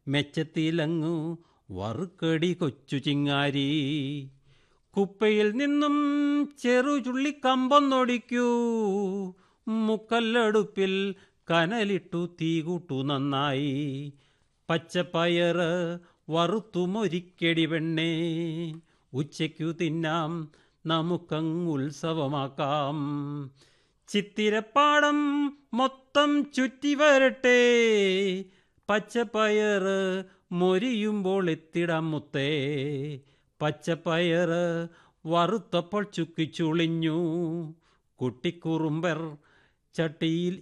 മെച്ചത്തിലങ്ങു വറുക്കടി കൊച്ചു ചിങ്ങാരി കുപ്പയിൽ നിന്നും ചെറു ചുള്ളിക്കമ്പൊന്നൊടിക്കൂ മുക്കല്ലടുപ്പിൽ കനലിട്ടു തീ കൂട്ടു നന്നായി പച്ചപ്പയറ് വറുത്തുമൊരിക്കടി പെണ്ണേ ഉച്ചയ്ക്കു തിന്നാം നമുക്കങ്ങ് ഉത്സവമാക്കാം ചിത്തിരപ്പാടം മൊത്തം ചുറ്റി വരട്ടെ പച്ചപ്പയറ് മൊരിയുമ്പോൾ എത്തിടാം മുത്തേ പച്ചപ്പയറ് വറുത്തപ്പോൾ ചുക്കിച്ചുളിഞ്ഞു കുട്ടിക്കുറുമ്പർ ചട്ടിയിൽ